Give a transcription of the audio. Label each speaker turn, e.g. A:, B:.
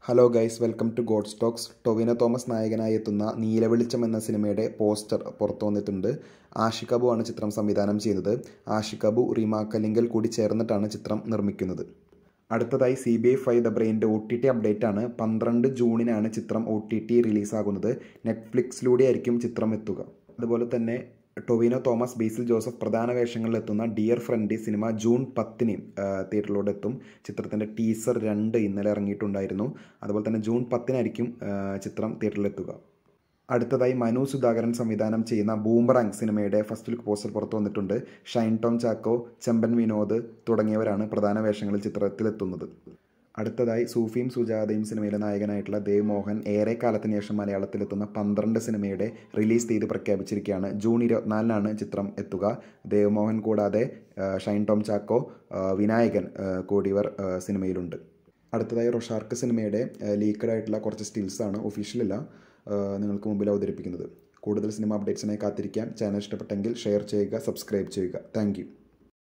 A: hello guys welcome to God stocks Tovino Thomas നായകനായി എത്തുന്ന നീലവെളിച്ചം എന്ന സിനിമയുടെ പോസ്റ്റർ പുറത്തു വന്നിട്ടുണ്ട് ആഷിക് അബു ആണ് ചിത്രം സംവിധാനം ചെയ്യുന്നത് ആഷിക് അബു റീമ കലിങ്കൽ കൂടി ചേർന്നിട്ടാണ് ചിത്രം നിർമ്മിക്കുന്നത് അടുത്തതായി C B I five the ബ്രെയിൻ്റെ ഒ ടി ടി അപ്ഡേറ്റ് ആണ് പന്ത്രണ്ട് ജൂണിനാണ് ചിത്രം ഒ ടി ടി റിലീസാകുന്നത് നെറ്റ്ഫ്ലിക്സിലൂടെ ആയിരിക്കും ചിത്രം എത്തുക അതുപോലെ തന്നെ ടൊവിനോ തോമസ് ബേസിൽ ജോസഫ് പ്രധാന വേഷങ്ങളിൽ എത്തുന്ന ഡിയർ ഫ്രണ്ട് സിനിമ ജൂൺ പത്തിന് തിയേറ്ററിലൂടെ എത്തും ചിത്രത്തിൻ്റെ ടീസർ രണ്ട് ഇന്നലെ ഇറങ്ങിയിട്ടുണ്ടായിരുന്നു അതുപോലെ തന്നെ ജൂൺ പത്തിനായിരിക്കും ചിത്രം തിയേറ്ററിലെത്തുക അടുത്തതായി മനു സുധാകരൻ സംവിധാനം ചെയ്യുന്ന ബൂമറാങ് സിനിമയുടെ ഫസ്റ്റ് ലുക്ക് പോസ്റ്റർ പുറത്തു വന്നിട്ടുണ്ട് ഷൈൻ ടോം ചാക്കോ ചെമ്പൻ വിനോദ് തുടങ്ങിയവരാണ് പ്രധാന വേഷങ്ങളിൽ ചിത്രത്തിലെത്തുന്നത് അടുത്തതായി സൂഫിയും സുജാതയും സിനിമയിലെ നായകനായിട്ടുള്ള ദേവ് മോഹൻ ഏറെ കാലത്തിന് ശേഷം മലയാളത്തിലെത്തുന്ന പന്ത്രണ്ട് സിനിമയുടെ റിലീസ് തീയതി പ്രഖ്യാപിച്ചിരിക്കുകയാണ് ജൂൺ ഇരുപത്തിനാലിനാണ് ചിത്രം എത്തുക ദേവ് മോഹൻ കൂടാതെ ഷൈൻ ടോം ചാക്കോ വിനായകൻ കൂടിയവർ സിനിമയിലുണ്ട് അടുത്തതായി റൊഷാർക്ക് സിനിമയുടെ ലീക്കഡ് ആയിട്ടുള്ള കുറച്ച് സ്റ്റിൽസാണ് ഒഫീഷ്യലല്ല നിങ്ങൾക്ക് മുമ്പിൽ അവതരിപ്പിക്കുന്നത് കൂടുതൽ സിനിമ അപ്ഡേറ്റ്സിനെ കാത്തിരിക്കാം ചാനൽ ഇഷ്ടപ്പെട്ടെങ്കിൽ ഷെയർ ചെയ്യുക സബ്സ്ക്രൈബ് ചെയ്യുക താങ്ക്